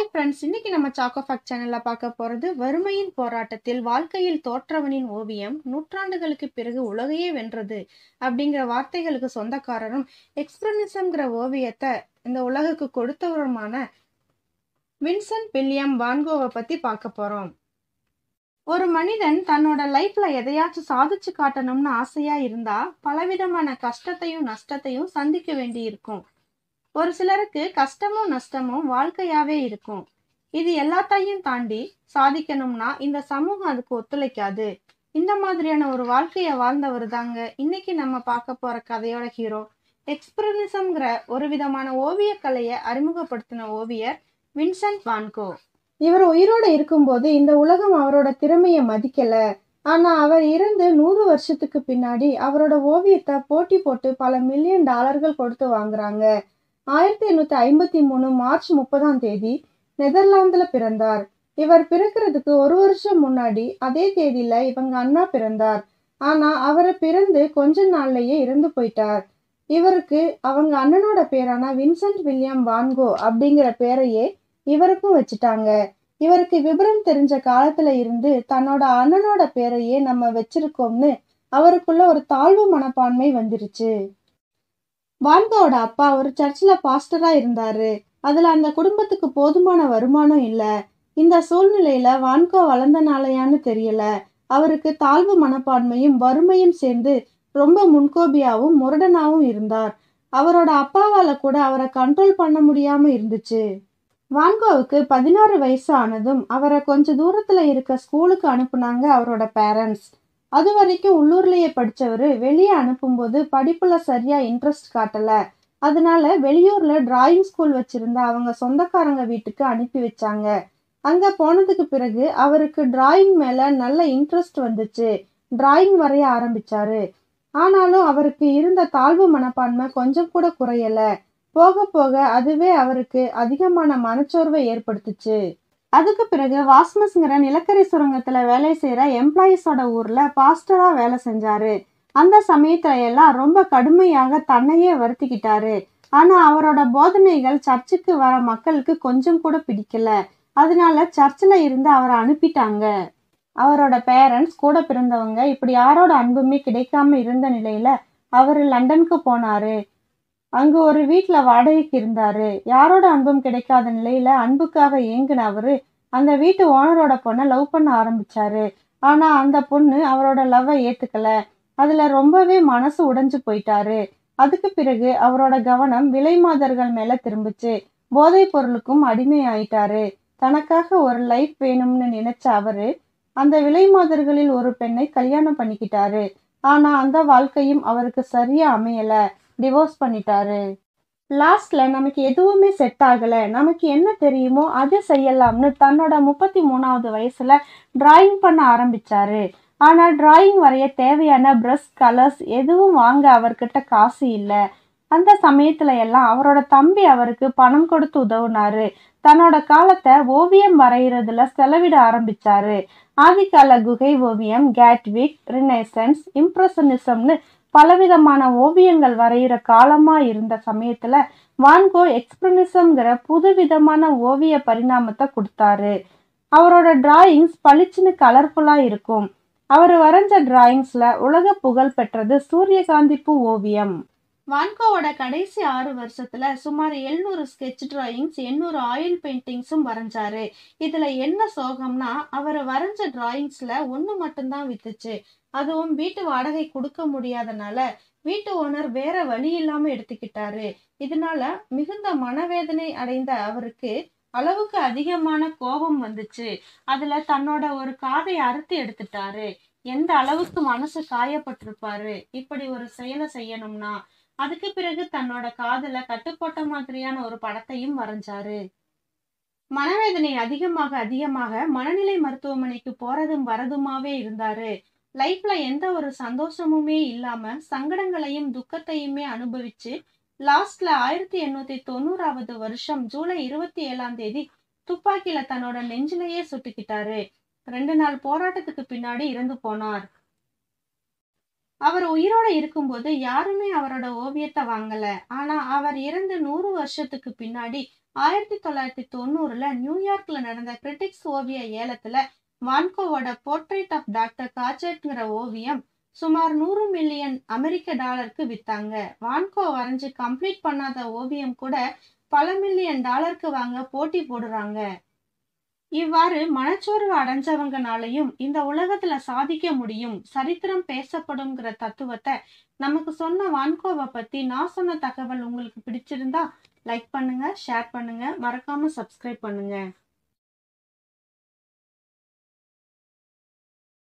friends இன்னைக்கு நம்ம choco fact சேனல்ல பார்க்க போறது வறுமையின் போராட்டத்தில் வாழ்க்கையில் தோற்றவனின் ஓவியம் நூற்றாண்டுகளுக்கு பிறகு உலகையே வென்றது அப்படிங்கிற வார்த்தைகளுக்கு சொந்தக்காரரும் எக்ஸ்பிரனிசம்ங்கிற ஓவியத்தை இந்த உலகுக்கு கொடுத்தவருமான வின்சென்ட் வில்லியம் வான்கோவை பத்தி பார்க்க போறோம் ஒரு மனிதன் தன்னோட லைஃப்ல எதையாச்சும் சாதிச்சு காட்டணும்னு ஆசையா இருந்தா பலவிதமான கஷ்டத்தையும் நஷ்டத்தையும் சந்திக்க வேண்டி இருக்கும் ஒரு சிலருக்கு கஷ்டமும் நஷ்டமும் வாழ்க்கையாவே இருக்கும் இது எல்லாத்தையும் தாண்டி சாதிக்கணும்னா இந்த சமூகம் அதுக்கு ஒத்துழைக்காது இந்த மாதிரியான ஒரு வாழ்க்கைய வாழ்ந்தவர் தாங்க இன்னைக்கு நம்ம பார்க்க போற கதையோட ஹீரோ எக்ஸ்பிரனிசம்ங்கிற ஒரு விதமான ஓவியக்கலையை அறிமுகப்படுத்தின ஓவியர் வின்சென்ட் வான்கோ இவர் உயிரோட இருக்கும்போது இந்த உலகம் அவரோட திறமையை மதிக்கல ஆனா அவர் இறந்து நூறு வருஷத்துக்கு பின்னாடி அவரோட ஓவியத்தை போட்டி போட்டு பல மில்லியன் டாலர்கள் கொடுத்து வாங்குறாங்க ஆயிரத்தி எண்ணூத்தி ஐம்பத்தி மூணு மார்ச் முப்பதாம் தேதி நெதர்லாந்துல பிறந்தார் இவர் பிறக்கிறதுக்கு ஒரு வருஷம் முன்னாடி அதே தேதியில இவங்க அண்ணா பிறந்தார் ஆனா அவரை பிறந்து கொஞ்ச நாள்லயே இறந்து போயிட்டார் இவருக்கு அவங்க அண்ணனோட பேரான வின்சென்ட் வில்லியம் வான்கோ அப்படிங்கிற பேரையே இவருக்கும் வச்சுட்டாங்க இவருக்கு விவரம் தெரிஞ்ச காலத்துல இருந்து தன்னோட அண்ணனோட பேரையே நம்ம வச்சிருக்கோம்னு அவருக்குள்ள ஒரு தாழ்வு மனப்பான்மை வந்துருச்சு வான்கோவோட அப்பா ஒரு சர்ச்சில் பாஸ்டரா இருந்தாரு அதுல அந்த குடும்பத்துக்கு போதுமான வருமானம் இல்ல இந்த சூழ்நிலையில வான்கோ வளர்ந்தனாலயான்னு தெரியல அவருக்கு தாழ்வு மனப்பான்மையும் வறுமையும் சேர்ந்து ரொம்ப முன்கோபியாவும் முரடனாவும் இருந்தார் அவரோட அப்பாவால கூட அவரை கண்ட்ரோல் பண்ண முடியாம இருந்துச்சு வான்கோவுக்கு பதினாறு வயசு ஆனதும் அவரை கொஞ்ச தூரத்துல இருக்க ஸ்கூலுக்கு அனுப்புனாங்க அவரோட பேரண்ட்ஸ் அது வரைக்கும் உள்ளூர்லயே படிச்சவர் வெளியே அனுப்பும்போது படிப்புல சரியா இன்ட்ரெஸ்ட் காட்டல அதனால வெளியூர்ல டிராயிங் ஸ்கூல் வச்சிருந்த அவங்க சொந்தக்காரங்க வீட்டுக்கு அனுப்பி வச்சாங்க அங்க போனதுக்கு பிறகு அவருக்கு டிராயிங் மேல நல்ல இன்ட்ரெஸ்ட் வந்துச்சு டிராயிங் வரைய ஆரம்பிச்சாரு ஆனாலும் அவருக்கு இருந்த தாழ்வு மனப்பான்மை கொஞ்சம் கூட குறையல போக போக அதுவே அவருக்கு அதிகமான மனச்சோர்வை ஏற்படுத்துச்சு அதுக்கு பிறகு வாஸ்மஸ்ங்கிற நிலக்கரி சுரங்கத்துல வேலை செய்யற எம்ப்ளாயிஸோட ஊர்ல பாஸ்டரா வேலை செஞ்சாரு அந்த சமயத்துல எல்லாம் ரொம்ப கடுமையாக தன்னையே வருத்திக்கிட்டாரு ஆனா அவரோட போதனைகள் சர்ச்சுக்கு வர மக்களுக்கு கொஞ்சம் கூட பிடிக்கல அதனால சர்ச்சில் இருந்து அவரை அனுப்பிட்டாங்க அவரோட பேரண்ட்ஸ் கூட பிறந்தவங்க இப்படி யாரோட அன்புமே கிடைக்காம இருந்த நிலையில அவர் லண்டனுக்கு போனாரு அங்க ஒரு வீட்டுல வாடகைக்கு இருந்தாரு யாரோட அன்பும் கிடைக்காத நிலையில அன்புக்காக ஏங்கின அவரு அந்த வீட்டு ஓனரோட பொண்ணை லவ் பண்ண ஆரம்பிச்சாரு ஆனா அந்த பொண்ணு அவரோட லவ்வை ஏத்துக்கல அதுல ரொம்பவே மனசு உடைஞ்சு போயிட்டாரு அதுக்கு பிறகு அவரோட கவனம் விலை மாதர்கள் மேல திரும்பிச்சு போதைப் பொருளுக்கும் அடிமை ஆயிட்டாரு தனக்காக ஒரு லைஃப் வேணும்னு நினைச்ச அவரு அந்த விலை மாதர்களில் ஒரு பெண்ணை கல்யாணம் பண்ணிக்கிட்டாரு ஆனா அந்த வாழ்க்கையும் அவருக்கு சரியா அமையல டிவோர்ஸ் பண்ணிட்டாரு லாஸ்ட்ல நமக்கு எதுவுமே செட் ஆகல நமக்கு என்ன தெரியுமோ அதை செய்யலாம்னு தன்னோட முப்பத்தி மூணாவது வயசுல டிராயிங் பண்ண ஆரம்பிச்சாரு ஆனா டிராயிங் வரைய தேவையான ப்ரஷ் கலர்ஸ் எதுவும் வாங்க அவர்கிட்ட காசு இல்லை அந்த சமயத்துல எல்லாம் அவரோட தம்பி அவருக்கு பணம் கொடுத்து உதவுனாரு தன்னோட காலத்தை ஓவியம் வரைகிறதுல செலவிட ஆரம்பிச்சாரு ஆதிகால குகை ஓவியம் கேட்விக் ரினைசன்ஸ் இம்ப்ரெஷனிசம்னு பலவிதமான ஓவியங்கள் வரைகிற காலமா இருந்த சமயத்துல வான்கோ எக்ஸ்பிரனிசம்ங்கிற புதுவிதமான ஓவிய பரிணாமத்தை கொடுத்தாரு அவரோட டிராயிங்ஸ் பளிச்சுன்னு கலர்ஃபுல்லா இருக்கும் அவர் வரைஞ்ச டிராயிங்ஸ்ல உலக புகழ் பெற்றது சூரியகாந்தி பூ ஓவியம் வான்கோவோட கடைசி ஆறு வருஷத்துல சுமார் எழுநூறு ஸ்கெட்ச் டிராயிங்ஸ் எண்ணூறு ஆயில் பெயிண்டிங்ஸும் வரைஞ்சாரு இதுல என்ன சோகம்னா அவர் வரைஞ்ச டிராயிங்ஸ்ல ஒண்ணு மட்டும்தான் வித்துச்சு அதுவும் வீட்டு வாடகை கொடுக்க முடியாதனால வீட்டு ஓனர் வேற வழி இல்லாம எடுத்துக்கிட்டாரு இதனால மிகுந்த மனவேதனை அடைந்த அவருக்கு அளவுக்கு அதிகமான கோபம் வந்துச்சு அதுல தன்னோட ஒரு காதை அறுத்து எடுத்துட்டாரு எந்த அளவுக்கு மனசு காயப்பட்டிருப்பாரு இப்படி ஒரு செயலை செய்யணும்னா அதுக்கு பிறகு தன்னோட காதல கட்டுப்போட்ட மாதிரியான ஒரு படத்தையும் வரைஞ்சாரு மனவேதனை அதிகமாக அதிகமாக மனநிலை மருத்துவமனைக்கு போறதும் வரதுமாவே இருந்தாரு லைஃப்ல எந்த ஒரு சந்தோஷமுமே இல்லாம சங்கடங்களையும் துக்கத்தையுமே அனுபவிச்சு லாஸ்ட்ல ஆயிரத்தி எண்ணூத்தி தொண்ணூறாவது வருஷம் ஜூலை இருபத்தி ஏழாம் தேதி துப்பாக்கியில தன்னோட நெஞ்சிலேயே சுட்டுக்கிட்டாரு ரெண்டு நாள் போராட்டத்துக்கு பின்னாடி இறந்து போனார் அவர் உயிரோட இருக்கும்போது யாருமே அவரோட ஓவியத்தை வாங்கல ஆனா அவர் இறந்து நூறு வருஷத்துக்கு பின்னாடி ஆயிரத்தி தொள்ளாயிரத்தி தொண்ணூறுல நியூயார்க்ல நடந்த கிரிட்டிக்ஸ் ஓவிய ஏலத்துல வான்கோவோட போர்ட்ரேட் ஆஃப் டாக்டர் காச்சட்ங்கிற ஓவியம் சுமார் நூறு மில்லியன் அமெரிக்க டாலருக்கு வித்தாங்க வான்கோ வரைஞ்சு கம்ப்ளீட் பண்ணாத ஓவியம் கூட பல மில்லியன் டாலருக்கு வாங்க போட்டி போடுறாங்க இவ்வாறு மனச்சோர்வு அடைஞ்சவங்கனாலையும் இந்த உலகத்துல சாதிக்க முடியும் சரித்திரம் பேசப்படும்ங்கிற தத்துவத்தை நமக்கு சொன்ன வான்கோவை பத்தி நான் சொன்ன தகவல் உங்களுக்கு பிடிச்சிருந்தா லைக் பண்ணுங்க ஷேர் பண்ணுங்க மறக்காம சப்ஸ்கிரைப் பண்ணுங்க